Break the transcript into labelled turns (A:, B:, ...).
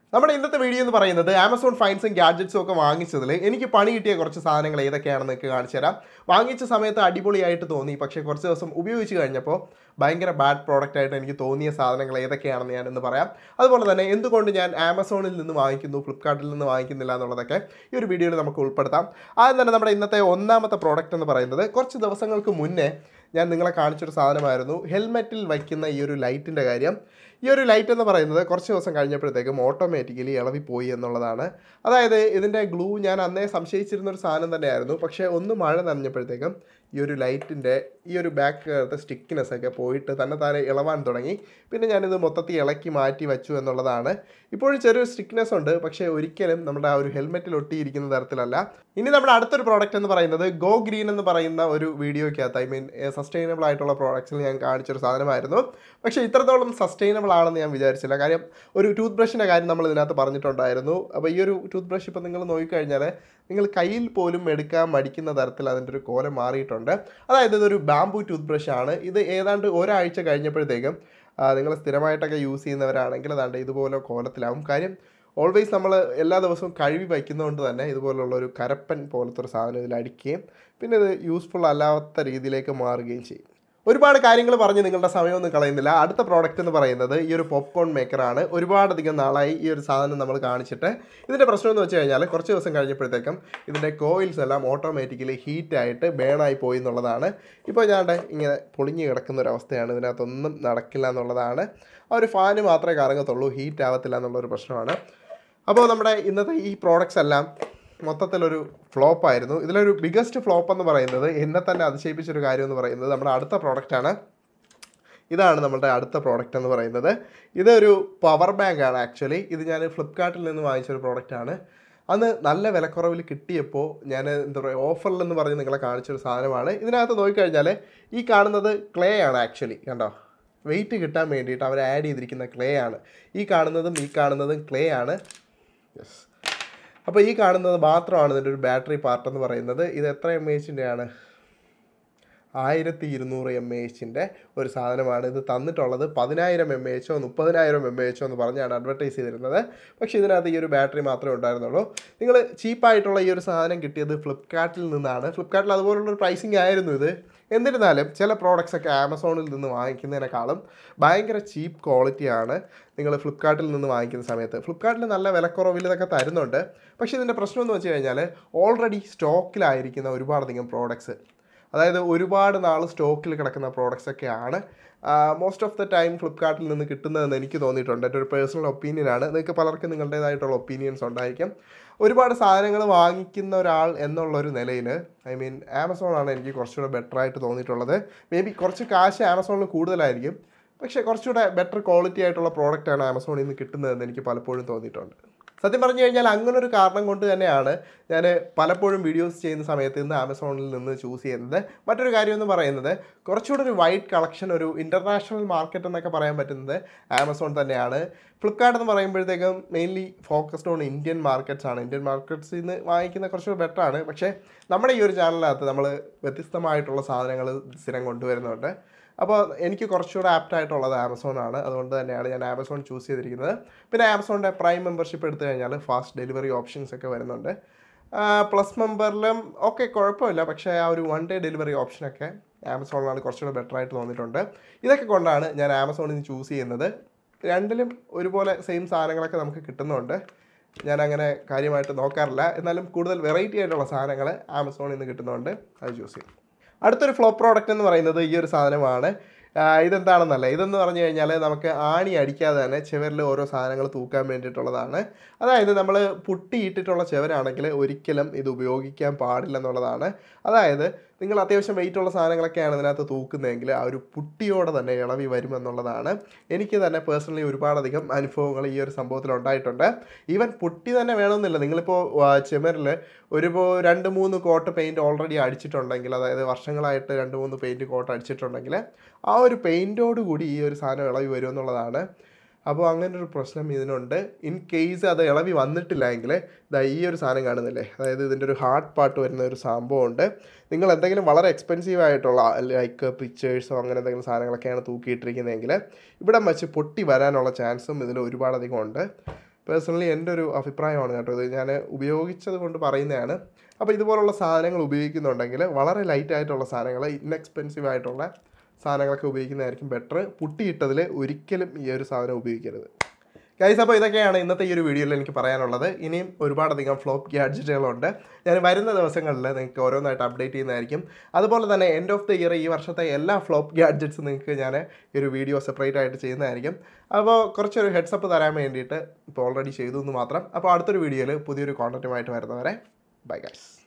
A: നമ്മുടെ ഇന്നത്തെ വീഡിയോ എന്ന് പറയുന്നത് ആമസോൺ ഫൈൻസും ഗാഡ്ജറ്റ്സും ഒക്കെ വാങ്ങിച്ചതിൽ എനിക്ക് പണി കിട്ടിയ കുറച്ച് സാധനങ്ങൾ ഏതൊക്കെയാണെന്ന് നിങ്ങൾക്ക് കാണിച്ചു തരാം വാങ്ങിച്ച സമയത്ത് അടിപൊളിയായിട്ട് തോന്നി പക്ഷേ കുറച്ച് ദിവസം ഉപയോഗിച്ച് കഴിഞ്ഞപ്പോൾ ഭയങ്കര ബാഡ് പ്രോഡക്റ്റ് ആയിട്ട് എനിക്ക് തോന്നിയ സാധനങ്ങൾ ഏതൊക്കെയാണെന്ന് ഞാനിന്ന് പറയാം അതുപോലെ തന്നെ എന്തുകൊണ്ട് ഞാൻ ആമസോണിൽ നിന്ന് വാങ്ങിക്കുന്നു ഫ്ലിപ്കാർട്ടിൽ നിന്ന് വാങ്ങിക്കുന്നില്ല എന്നുള്ളതൊക്കെ ഈ ഒരു വീഡിയോയിൽ നമുക്ക് ഉൾപ്പെടുത്താം ആദ്യം തന്നെ നമ്മുടെ ഇന്നത്തെ ഒന്നാമത്തെ പ്രോഡക്റ്റ് എന്ന് പറയുന്നത് കുറച്ച് ദിവസങ്ങൾക്ക് മുന്നേ ഞാൻ നിങ്ങളെ കാണിച്ചൊരു സാധനമായിരുന്നു ഹെൽമെറ്റിൽ വയ്ക്കുന്ന ഈ ഒരു ലൈറ്റിൻ്റെ കാര്യം ഈ ഒരു ലൈറ്റ് എന്ന് പറയുന്നത് കുറച്ച് ദിവസം കഴിഞ്ഞപ്പോഴത്തേക്കും ഓട്ടോമാറ്റിക്കലി ഇളവിപ്പോയി എന്നുള്ളതാണ് അതായത് ഇതിൻ്റെ ഗ്ലൂ ഞാൻ അന്നേ സംശയിച്ചിരുന്ന ഒരു സാധനം തന്നെയായിരുന്നു പക്ഷേ ഒന്ന് മഴ നനഞ്ഞപ്പോഴത്തേക്കും ഈ ഒരു ലൈറ്റിൻ്റെ ഈ ഒരു ബാക്ക് സ്റ്റിക്കിനെസ് ഒക്കെ പോയിട്ട് തന്നെ താനെ ഇളവാൻ തുടങ്ങി പിന്നെ ഞാനിത് മൊത്തത്തിൽ ഇളക്കി മാറ്റി വെച്ചു എന്നുള്ളതാണ് ഇപ്പോഴും ചെറിയൊരു സ്റ്റിക്നെസ് ഉണ്ട് പക്ഷേ ഒരിക്കലും നമ്മുടെ ആ ഒരു ഹെൽമെറ്റിൽ ഒട്ടിയിരിക്കുന്ന തരത്തിലല്ല ഇനി നമ്മുടെ അടുത്തൊരു പ്രോഡക്റ്റ് എന്ന് പറയുന്നത് ഗോ ഗ്രീൻ എന്ന് പറയുന്ന ഒരു വീഡിയോയ്ക്കകത്ത് ഐ മീൻ സസ്റ്റൈനബിൾ ആയിട്ടുള്ള പ്രോഡക്റ്റ്സിൽ ഞാൻ കാണിച്ചൊരു സാധനമായിരുന്നു പക്ഷേ ഇത്രത്തോളം സസ്റ്റൈനബിൾ ആണെന്ന് ഞാൻ വിചാരിച്ചില്ല കാര്യം ഒരു ടൂത്ത് ബ്രഷിൻ്റെ കാര്യം നമ്മൾ ഇതിനകത്ത് പറഞ്ഞിട്ടുണ്ടായിരുന്നു അപ്പോൾ ഈ ഒരു ടൂത്ത് ബ്രഷ് ഇപ്പോൾ നിങ്ങൾ നോക്കിക്കഴിഞ്ഞാൽ നിങ്ങൾ കയ്യിൽ പോലും എടുക്കാൻ മടിക്കുന്ന തരത്തിൽ അതിൻ്റെ ഒരു കോലം മാറിയിട്ടുണ്ട് അതായത് ഇതൊരു ബാംബു ടൂത്ത് ബ്രഷ് ആണ് ഇത് ഏതാണ്ട് ഒരാഴ്ച കഴിഞ്ഞപ്പോഴത്തേക്കും നിങ്ങൾ സ്ഥിരമായിട്ടൊക്കെ യൂസ് ചെയ്യുന്നവരാണെങ്കിൽ അതാണ്ട് ഇതുപോലെ കോലത്തിലാവും കാര്യം ഓൾവേസ് നമ്മൾ എല്ലാ ദിവസവും കഴുകി വയ്ക്കുന്നതുകൊണ്ട് തന്നെ ഇതുപോലുള്ള ഒരു കരപ്പൻ പോലത്തെ ഒരു സാധനം ഇതിൽ അടിക്കുകയും പിന്നെ ഇത് യൂസ്ഫുൾ അല്ലാത്ത രീതിയിലേക്ക് മാറുകയും ചെയ്യും ഒരുപാട് കാര്യങ്ങൾ പറഞ്ഞ് നിങ്ങളുടെ സമയമൊന്നും കളയുന്നില്ല അടുത്ത പ്രോഡക്റ്റ് എന്ന് പറയുന്നത് ഈ ഒരു പോപ്കോൺ മേക്കറാണ് ഒരുപാടധികം നാളായി ഈ ഒരു സാധനം നമ്മൾ കാണിച്ചിട്ട് ഇതിൻ്റെ പ്രശ്നം എന്ന് വെച്ച് കഴിഞ്ഞാൽ കുറച്ച് ദിവസം കഴിഞ്ഞപ്പോഴത്തേക്കും ഇതിൻ്റെ കോയിൽസ് എല്ലാം ഓട്ടോമാറ്റിക്കലി ഹീറ്റായിട്ട് ബേണായി പോയി എന്നുള്ളതാണ് ഇപ്പോൾ ഞാൻ ഇങ്ങനെ പൊളിഞ്ഞ് കിടക്കുന്ന ഒരു അവസ്ഥയാണ് ഇതിനകത്തൊന്നും നടക്കില്ല എന്നുള്ളതാണ് ആ ഒരു ഫാന് മാത്രമേ കറങ്ങത്തുള്ളൂ ഹീറ്റ് ആവത്തില്ല എന്നുള്ളൊരു പ്രശ്നമാണ് അപ്പോൾ നമ്മുടെ ഇന്നത്തെ ഈ പ്രോഡക്റ്റ്സ് എല്ലാം മൊത്തത്തിലൊരു ഫ്ലോപ്പായിരുന്നു ഇതിലൊരു ബിഗസ്റ്റ് ഫ്ലോപ്പ് എന്ന് പറയുന്നത് എന്നെ തന്നെ അതിശയിപ്പിച്ചൊരു കാര്യം എന്ന് പറയുന്നത് നമ്മുടെ അടുത്ത പ്രോഡക്റ്റാണ് ഇതാണ് നമ്മുടെ അടുത്ത പ്രോഡക്റ്റ് എന്ന് പറയുന്നത് ഇതൊരു പവർ ബാങ്ക് ആണ് ആക്ച്വലി ഇത് ഞാൻ ഫ്ലിപ്കാർട്ടിൽ നിന്ന് വാങ്ങിച്ചൊരു പ്രോഡക്റ്റാണ് അന്ന് നല്ല വിലക്കുറവിൽ കിട്ടിയപ്പോൾ ഞാൻ എന്താ പറയുക ഓഫറിൽ എന്ന് പറഞ്ഞ് നിങ്ങളെ കാണിച്ചൊരു സാധനമാണ് ഇതിനകത്ത് നോക്കിക്കഴിഞ്ഞാൽ ഈ കാണുന്നത് ക്ലേ ആണ് ആക്ച്വലി കണ്ടോ വെയിറ്റ് കിട്ടാൻ വേണ്ടിയിട്ട് അവർ ആഡ് ചെയ്തിരിക്കുന്ന ക്ലേ ആണ് ഈ കാണുന്നതും ഈ കാണുന്നതും ക്ലേ ആണ് യെസ് അപ്പോൾ ഈ കാണുന്നത് മാത്രമാണ് ഇതിൻ്റെ ഒരു ബാറ്ററി പാർട്ട് എന്ന് പറയുന്നത് ഇത് എത്ര എം എച്ചിൻ്റെ ആണ് ആയിരത്തി ഇരുന്നൂറ് എം എ എച്ചിൻ്റെ ഒരു സാധനമാണ് ഇത് തന്നിട്ടുള്ളത് പതിനായിരം എം എ എച്ചോ മുപ്പതിനായിരം എം എ എച്ചോ എന്ന് പറഞ്ഞാണ് അഡ്വർട്ടൈസ് ചെയ്തിരുന്നത് പക്ഷേ ഇതിനകത്ത് ഈ ഒരു ബാറ്ററി മാത്രമേ ഉണ്ടായിരുന്നുള്ളൂ നിങ്ങൾ ചീപ്പായിട്ടുള്ള ഈ ഒരു സാധനം കിട്ടിയത് ഫ്ലിപ്കാർട്ടിൽ നിന്നാണ് ഫ്ലിപ്കാർട്ടിൽ അതുപോലുള്ള ഒരു പ്രൈസിങ് ആയിരുന്നു ഇത് എന്നിരുന്നാലും ചില പ്രോഡക്റ്റ്സ് ഒക്കെ ആമസോണിൽ നിന്ന് വാങ്ങിക്കുന്നതിനേക്കാളും ഭയങ്കര ചീപ്പ് ക്വാളിറ്റിയാണ് നിങ്ങൾ ഫ്ലിപ്കാർട്ടിൽ നിന്ന് വാങ്ങിക്കുന്ന സമയത്ത് ഫ്ലിപ്കാർട്ടിൽ നല്ല വിലക്കുറവിൽ ഇതൊക്കെ തരുന്നുണ്ട് പക്ഷേ ഇതിൻ്റെ പ്രശ്നം എന്ന് വെച്ച് കഴിഞ്ഞാൽ ഓൾറെഡി സ്റ്റോക്കിലായിരിക്കുന്ന ഒരുപാടധികം പ്രോഡക്ട്സ് അതായത് ഒരുപാട് നാൾ സ്റ്റോക്കിൽ കിടക്കുന്ന പ്രോഡക്റ്റ്സ് ഒക്കെയാണ് മോസ്റ്റ് ഓഫ് ദ ടൈം ഫ്ലിപ്കാർട്ടിൽ നിന്ന് കിട്ടുന്നതെന്ന് എനിക്ക് തോന്നിയിട്ടുണ്ട് എൻ്റെ ഒരു പേഴ്സണൽ ഒപ്പീനിയനാണ് നിങ്ങൾക്ക് പലർക്കും നിങ്ങളുടേതായിട്ടുള്ള ഒപ്പീനിയൻസ് ഉണ്ടായിരിക്കും ഒരുപാട് സാധനങ്ങൾ വാങ്ങിക്കുന്ന ഒരാൾ എന്നുള്ളൊരു നിലയിൽ ഐ മീൻ ആമസോണാണ് എനിക്ക് കുറച്ചുകൂടെ ബെറ്റർ ആയിട്ട് തോന്നിയിട്ടുള്ളത് മേ ബി കുറച്ച് കാശ് ആമസോണിൽ കൂടുതലായിരിക്കും പക്ഷേ കുറച്ചുകൂടെ ബെറ്റർ ക്വാളിറ്റി ആയിട്ടുള്ള പ്രോഡക്റ്റാണ് ആമസോണിൽ നിന്ന് കിട്ടുന്നതെന്ന് എനിക്ക് പലപ്പോഴും തോന്നിയിട്ടുണ്ട് സത്യം പറഞ്ഞു കഴിഞ്ഞാൽ അങ്ങനെ ഒരു കാരണം കൊണ്ട് തന്നെയാണ് ഞാൻ പലപ്പോഴും വീഡിയോസ് ചെയ്യുന്ന സമയത്ത് ഇന്ന് ആമസോണിൽ നിന്ന് ചൂസ് ചെയ്യുന്നത് മറ്റൊരു കാര്യം എന്ന് പറയുന്നത് കുറച്ചുകൂടെ ഒരു വൈഡ് കളക്ഷൻ ഒരു ഇൻ്റർനാഷണൽ മാർക്കറ്റ് എന്നൊക്കെ പറയാൻ പറ്റുന്നത് ആമസോൺ തന്നെയാണ് ഫ്ലിപ്കാർട്ട് എന്ന് പറയുമ്പോഴത്തേക്കും mainly focused on Indian markets ആണ് ഇന്ത്യൻ മാർക്കറ്റ്സിൽ നിന്ന് വാങ്ങിക്കുന്ന കുറച്ചുകൂടെ ബെറ്റർ ആണ് പക്ഷേ നമ്മുടെ ഈ ഒരു ചാനലിനകത്ത് നമ്മൾ വ്യത്യസ്തമായിട്ടുള്ള സാധനങ്ങൾ സ്ഥിരം കൊണ്ടുവരുന്നുണ്ട് അപ്പോൾ എനിക്ക് കുറച്ചുകൂടെ ആപ്റ്റ് ആയിട്ടുള്ളത് ആമസോൺ ആണ് അതുകൊണ്ട് തന്നെയാണ് ഞാൻ ആമസോൺ ചൂസ് ചെയ്തിരിക്കുന്നത് പിന്നെ ആമസോണിൻ്റെ പ്രൈം മെമ്പർഷിപ്പ് എടുത്തു കഴിഞ്ഞാൽ ഫാസ്റ്റ് ഡെലിവറി ഓപ്ഷൻസ് ഒക്കെ വരുന്നുണ്ട് പ്ലസ് മെമ്പറിലും ഒക്കെ കുഴപ്പമില്ല പക്ഷേ ആ ഒരു വൺ ഡേ ഡെലിവറി ഓപ്ഷനൊക്കെ ആമസോണിലാണ് കുറച്ചുകൂടെ ബെറ്റർ ആയിട്ട് തോന്നിയിട്ടുണ്ട് ഇതൊക്കെ കൊണ്ടാണ് ഞാൻ ആമസോണിൽ നിന്ന് ചൂസ് ചെയ്യുന്നത് രണ്ടിലും ഒരുപോലെ സെയിം സാധനങ്ങളൊക്കെ നമുക്ക് കിട്ടുന്നുണ്ട് ഞാൻ അങ്ങനെ കാര്യമായിട്ട് നോക്കാറില്ല എന്നാലും കൂടുതൽ വെറൈറ്റി ആയിട്ടുള്ള സാധനങ്ങൾ ആമസോണിൽ നിന്ന് കിട്ടുന്നുണ്ട് അത് ചൂസ് ചെയ്യും അടുത്തൊരു ഫ്ലോ പ്രോഡക്റ്റ് എന്ന് പറയുന്നത് ഈ ഒരു സാധനമാണ് ഇതെന്താണെന്നല്ല ഇതെന്ന് പറഞ്ഞു കഴിഞ്ഞാൽ നമുക്ക് ആണി അടിക്കാതെ തന്നെ ചുവരിൽ ഓരോ സാധനങ്ങൾ തൂക്കാൻ വേണ്ടിയിട്ടുള്ളതാണ് അതായത് നമ്മൾ പുട്ടിയിട്ടിട്ടുള്ള ചുവരാണെങ്കിൽ ഒരിക്കലും ഇത് ഉപയോഗിക്കാൻ പാടില്ലെന്നുള്ളതാണ് അതായത് നിങ്ങൾ അത്യാവശ്യം വെയിറ്റ് ഉള്ള സാധനങ്ങളൊക്കെയാണ് ഇതിനകത്ത് തൂക്കുന്നതെങ്കിൽ ആ ഒരു പുട്ടിയോടെ തന്നെ ഇളവി വരുമെന്നുള്ളതാണ് എനിക്ക് തന്നെ പേഴ്സണലി ഒരുപാടധികം അനുഭവങ്ങൾ ഈ ഒരു സംഭവത്തിൽ ഉണ്ടായിട്ടുണ്ട് ഈവൻ പുട്ടി തന്നെ വേണമെന്നില്ല നിങ്ങളിപ്പോൾ ചുമരിൽ ഒരു രണ്ട് മൂന്ന് കോട്ട് പെയിൻറ്റ് ഓൾറെഡി അടിച്ചിട്ടുണ്ടെങ്കിൽ അതായത് വർഷങ്ങളായിട്ട് രണ്ട് മൂന്ന് പെയിൻറ്റ് കോട്ട് അടിച്ചിട്ടുണ്ടെങ്കിൽ ആ ഒരു പെയിൻറ്റോട് കൂടി ഈ ഒരു സാധനം ഇളവി വരുമെന്നുള്ളതാണ് അപ്പോൾ അങ്ങനെ ഒരു പ്രശ്നം ഇതിനുണ്ട് ഇൻ കേസ് അത് ഇളവി വന്നിട്ടില്ല എങ്കിൽ ഇതാ ഈ ഒരു സാധനം കാണുന്നില്ലേ അതായത് ഇതിൻ്റെ ഒരു ഹാർഡ് പാർട്ട് വരുന്ന ഒരു സംഭവമുണ്ട് നിങ്ങൾ എന്തെങ്കിലും വളരെ എക്സ്പെൻസീവ് ആയിട്ടുള്ള ലൈക്ക് പിക്ചേഴ്സോ അങ്ങനെ എന്തെങ്കിലും സാധനങ്ങളൊക്കെയാണ് തൂക്കിയിട്ടിരിക്കുന്നതെങ്കിൽ ഇവിടെ വെച്ച് പൊട്ടി വരാനുള്ള ചാൻസും ഇതിൽ ഒരുപാടധികം ഉണ്ട് പേഴ്സണലി എൻ്റെ ഒരു അഭിപ്രായമാണ് കേട്ടോ ഇത് ഞാൻ ഉപയോഗിച്ചത് കൊണ്ട് പറയുന്നതാണ് അപ്പോൾ ഇതുപോലുള്ള സാധനങ്ങൾ ഉപയോഗിക്കുന്നുണ്ടെങ്കിൽ വളരെ ലൈറ്റ് ആയിട്ടുള്ള സാധനങ്ങൾ ഇൻഎക്സ്പെൻസീവ് ആയിട്ടുള്ള സാധനങ്ങളൊക്കെ ഉപയോഗിക്കുന്നതായിരിക്കും ബെറ്റർ പുട്ടിയിട്ടതിൽ ഒരിക്കലും ഈ ഒരു സാധനം ഉപയോഗിക്കരുത് ഗൈസ് അപ്പോൾ ഇതൊക്കെയാണ് ഇന്നത്തെ ഈ ഒരു വീഡിയോയിൽ എനിക്ക് പറയാനുള്ളത് ഇനിയും ഒരുപാടധികം ഫ്ലോപ്പ് ഗാഡ്ജറ്റുകളുണ്ട് ഞാൻ വരുന്ന ദിവസങ്ങളിൽ നിങ്ങൾക്ക് ഓരോന്നായിട്ട് അപ്ഡേറ്റ് ചെയ്യുന്നതായിരിക്കും അതുപോലെ തന്നെ എൻഡ് ഓഫ് ദി ഇയർ ഈ വർഷത്തെ എല്ലാ ഫ്ലോപ്പ് ഗാഡ്ജറ്റ്സും നിങ്ങൾക്ക് ഞാൻ ഈ ഒരു വീഡിയോ സെപ്പറേറ്റ് ആയിട്ട് ചെയ്യുന്നതായിരിക്കും അപ്പോൾ കുറച്ചൊരു ഹെഡ്സപ്പ് തരാൻ വേണ്ടിയിട്ട് ഇപ്പോൾ ഓൾറെഡി ചെയ്തു എന്ന് മാത്രം അപ്പോൾ അടുത്തൊരു വീഡിയോയിൽ പുതിയൊരു കോണ്ടന്റുമായിട്ട് വരുന്നവരെ ബൈ ഗൈസ്